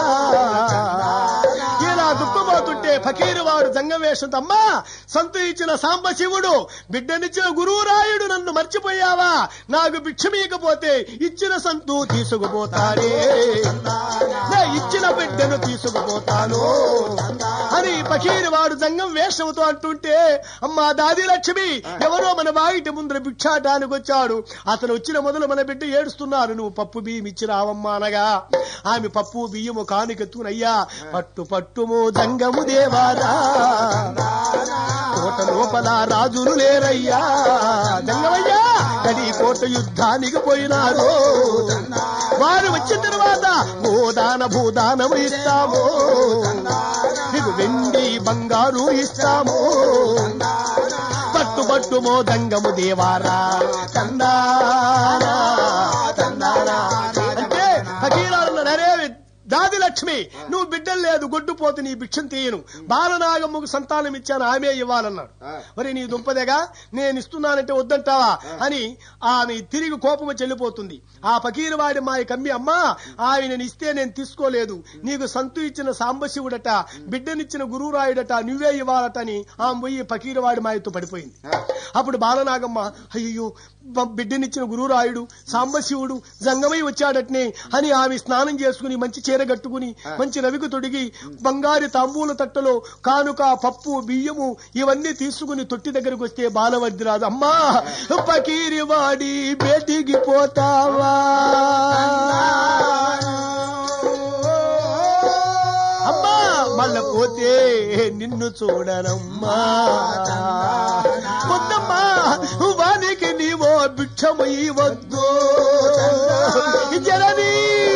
ఇలా దుఃఖపోతుంటే ఫకీరు వాడు జంగవేషంతో అమ్మా సంతు ఇచ్చిన సాంబశివుడు బిడ్డనిచ్చిన గురువురాయుడు నన్ను మర్చిపోయావా నాకు భిక్షమీయకపోతే ఇచ్చిన సంతు తీసుకుపోతాడే నే ఇచ్చిన బిడ్డను తీసుకుపోతాను అని ఫకీరు వాడు జంగం వేషంతో అంటుంటే అమ్మా దాది లక్ష్మి ఎవరో మన వాయిటి ముందర భిక్షాటానికి వచ్చాడు అతను వచ్చిన మొదలు మన బిడ్డ ఏడుస్తున్నారు నువ్వు పప్పు బియ్యం ఇచ్చి రావమ్మా అనగా ఆమె పప్పు బియ్యము కానుకెత్తునయ్యా పట్టు పట్టుము జంగము దేవారా కోట లోపల రాజులు లేరయ్యా జంగమయ్యా గడి కోట యుద్ధానికి పోయినారు వారు వచ్చిన తర్వాత గోదాన భూదానము ఇస్తాము నీకు వెండి బంగారు ఇస్తాము పట్టు పట్టు మోదంగము దేవారా తందానా తందానా అంటే ఫకీరాలు నరే దాది లక్ష్మి నువ్వు బిడ్డలు లేదు గొడ్డుపోతు నీ భిక్షం తీయను బాలనాగమ్మకు సంతానం ఇచ్చాను ఆమె ఇవ్వాలన్నాడు మరి నీ దుంపదేగా నేను ఇస్తున్నానంటే వద్దంటావా అని ఆమె తిరిగి కోపము చెల్లిపోతుంది ఆ ఫకీరు వాడి మాయ కమ్మి అమ్మా ఆయనని ఇస్తే నేను తీసుకోలేదు నీకు సంతు ఇచ్చిన సాంబశివుడట బిడ్డనిచ్చిన గురువురాయుడట నువ్వే ఇవ్వాలట అని ఆమె పోయి ఫకీరు వాడి మాయతో పడిపోయింది అప్పుడు బాలనాగమ్మ అయ్యో బ- బిడ్డనిచ్చిన గురువురాయుడు సాంబశివుడు జంగమై వచ్చాడట్నే అని ఆమె స్నానం చేసుకుని మంచి చీర కట్టుకుని మంచి రవికి తొడిగి బంగారు తాంబూల తట్టలో కానుక పప్పు బియ్యము ఇవన్నీ తీసుకుని తొట్టి దగ్గరకు వస్తే బాలవద్రాదు అమ్మా పకీరి వాడి బేటికి పోతావా అమ్మా మళ్ళ పోతే నిన్ను చూడనమ్మా వద్దమ్మా వానికి నీవో భిక్షము ఇవ్వద్దు జననీ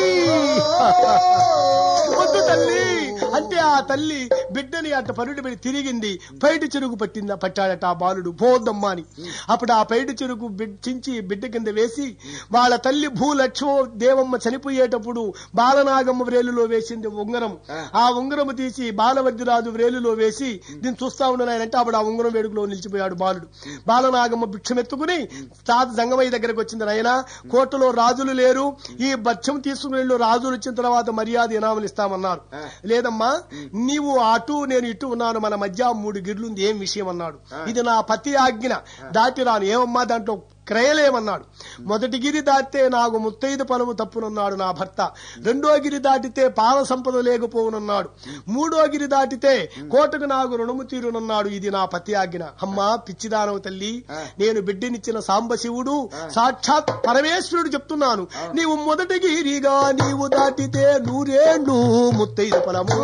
వద్దు తల్లి అంటే ఆ తల్లి బిడ్డని అట్ట పరుడు పెట్టి తిరిగింది పైటి చెరుకు పట్టిందా పట్టాడట ఆ బాలుడు పోద్దమ్మా అని అప్పుడు ఆ పైటి చెరుకు బిడ్- చించి బిడ్డ కింద వేసి వాళ్ళ తల్లి భూలక్ష్మో దేవమ్మ చనిపోయేటప్పుడు బాలనాగమ్మ వ్రేలులో వేసింది ఉంగరం ఆ ఉంగరం తీసి బాలవద్యరాజు వ్రేలులో వేసి దీన్ని చూస్తా ఉన్నాయంటే అప్పుడు ఆ ఉంగరం వేడుకలో నిలిచిపోయాడు బాలుడు బాలనాగమ్మ భిక్షమెత్తుకుని తాత జంగమయ్య దగ్గరకు వచ్చింది నాయన కోటలో రాజులు లేరు ఈ బచ్చం తీసుకుని వెళ్ళు రాజులు వచ్చిన తర్వాత మర్యాద ఇనాములు ఇస్తామన్నారు లేదమ్మా నీవు అటు నేను ఇటు ఉన్నాను మన మధ్య మూడు గిర్లుంది ఏం విషయం అన్నాడు ఇది నా పతి ఆజ్ఞ దాటి రాను ఏమమ్మా దాంట్లో క్రయలేమన్నాడు మొదటి గిరి దాటితే నాకు ముత్తైదు పొలము తప్పునున్నాడు నా భర్త రెండో గిరి దాటితే పాల సంపద లేకపోవునన్నాడు మూడో గిరి దాటితే కోటకు నాకు రుణము తీరునన్నాడు ఇది నా పతి ఆజ్ఞ అమ్మా పిచ్చిదానవు తల్లి నేను బిడ్డనిచ్చిన సాంబశివుడు సాక్షాత్ పరమేశ్వరుడు చెప్తున్నాను నీవు మొదటి గిరిగా నీవు దాటితే నూరేండు ముత్తైదు పొలము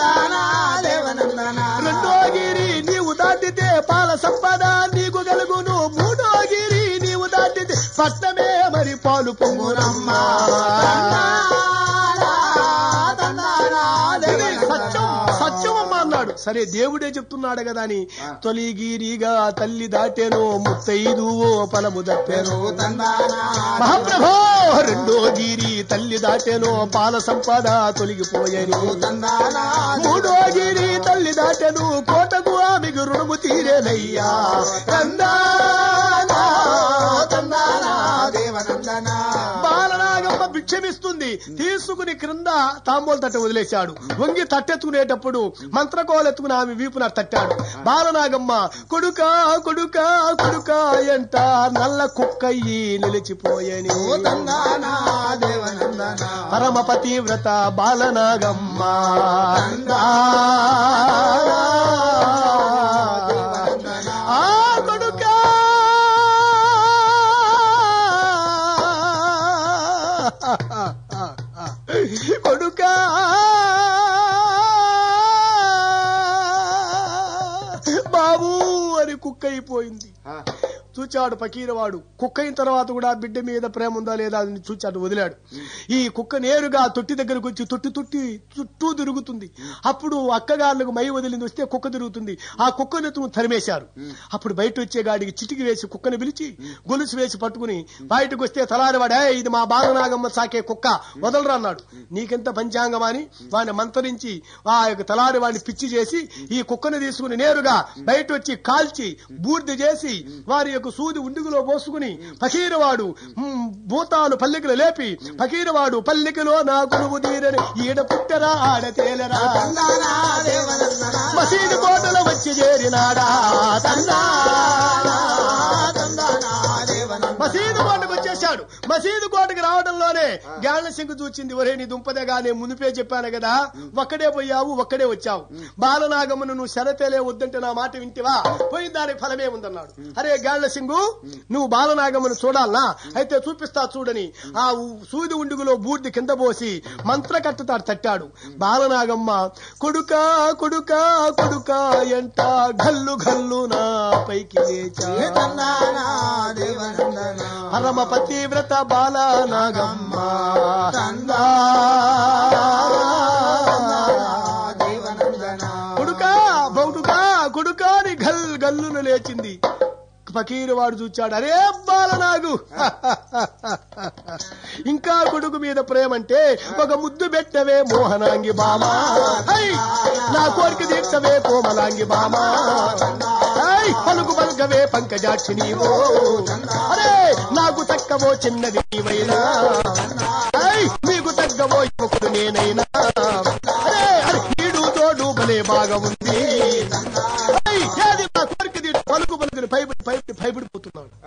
రెండో గిరి నీవు దాటితే పాల సంపద నీకు గలుగును మూడో గిరి నీవు దాటితే పట్టమే మరి పాలు పొంగునమ్మా ఇది సరే దేవుడే చెప్తున్నాడు కదా అని తొలిగిరిగా తల్లి దాటెను ముత్తైదు ఓ ఫలము దప్పెను తందానా మహాప్రభో రెండో గిరి తల్లి దాటెను పాల సంపద తొలగిపోయేను తందానా మూడో గిరి తల్లి దాటెను కోటకు ఆమెకు రుణము తీరేనయ్యా తందానా, తందానా దేవనందనా బాలనాగమ్మ భిక్షమిస్తుంది తీసుకుని క్రింద తాంబూల తట్ట వదిలేశాడు వంగి తట్టెత్తుకునేటప్పుడు మంత్రకోలెత్తుకుని ఆమె వీపున తట్టాడు బాలనాగమ్మ కొడుక కొడుక కొడుక ఎంట నల్ల కుక్కయ్యి నిలిచిపోయని తందానా దేవనందనా పరమ పతివ్రత బాలనాగమ్మ ఆ కొడుక కొడుక బాబు అని కుక్క అయిపోయింది చూచాడు పకీరవాడు కుక్క అయిన తర్వాత కూడా బిడ్డ మీద ప్రేమ ఉందా లేదా అని చూచాడు వదిలాడు ఈ కుక్క నేరుగా తొట్టి దగ్గరకు వచ్చి తొట్టి తొట్టి చుట్టూ తిరుగుతుంది అప్పుడు అక్కగారులకు మై వదిలింది వస్తే కుక్క తిరుగుతుంది ఆ కుక్కను ఎత్తుకుని తరిమేశారు అప్పుడు బయట వచ్చే గాడికి చిటికి వేసి కుక్కను పిలిచి గొలుసు వేసి పట్టుకుని బయటకు వస్తే తలారివాడే ఇది మా బాలనాగమ్మ సాకే కుక్క వదలరా అన్నాడు నీకెంత పంచాంగం అని వాడిని మంతరించి ఆ యొక్క తలారి వాడిని పిచ్చి చేసి ఈ కుక్కను తీసుకుని నేరుగా బయట వచ్చి కాల్చి బూర్ది చేసి వారి యొక్క సూది ఉండుగులో పోసుకుని ఫకీరవాడు మ్, భూతాలు పల్లెకులు లేపి ఫకీరవాడు పల్లెకులో నా గురువు తీరని ఈడ పుట్టరా ఆడ తేలరా తందానా దేవనందనా మసీదు కోటలో వచ్చి చేరినాడా తందా తందానా దేవనందనా మసీదు కోటకు వచ్చేశాడు మసీదు కోటకు రావడంలోనే జ్ఞాన సింగ్ చూచింది ఒరే నీ దుంపదగా నేను మునిపే చెప్పాను కదా ఒక్కడే పోయావు ఒక్కడే వచ్చావు బాలనాగమ్మను నువ్వు శరతేలే వద్దంటే నా మాట వింటివా పోయిన దానికి ఫలమే ఉందన్నాడు అరే గాళ్ళ సింగు నువ్వు బాలనాగమ్మను చూడాలనా అయితే చూపిస్తా చూడని ఆ ఉ- సూది ఉండుగులో బూర్ది కింద పోసి మంత్ర కట్టుతాడు తట్టాడు బాలనాగమ్మ కొడుకా కొడుకా కొడుకా ఎంట గల్లు గల్లు నా పైకి లేచా తందానా దేవనందనా పరమ పతివ్రత బాలనాగమ్మ తందా దేవనందనా కొడుకా బౌడుకా కొడుకా అని గల్ గల్లును లేచింది ఫకీరు వాడు చూచాడు అరే బాలనాగు ఇంకా కొడుకు మీద ప్రేమంటే ఒక ముద్దు పెట్టవే మోహనాంగి బామా హై! నా కోరిక దీక్షవే కోమలాంగి బామా హై! పలుకు పలుకవే పంకజాక్షి నీవో అరే నాకు తక్కవో చిన్నది నీవైనా హై! మీకు తగ్గవో యువకుడు నేనైనా అరే అరే ఈడు తోడు భలే బాగా ఉంది హై! ఏది నా కోరిక దీక్ష పలుకు పలుకుని భయపడి భయపడి భయపడిపోతున్నాడు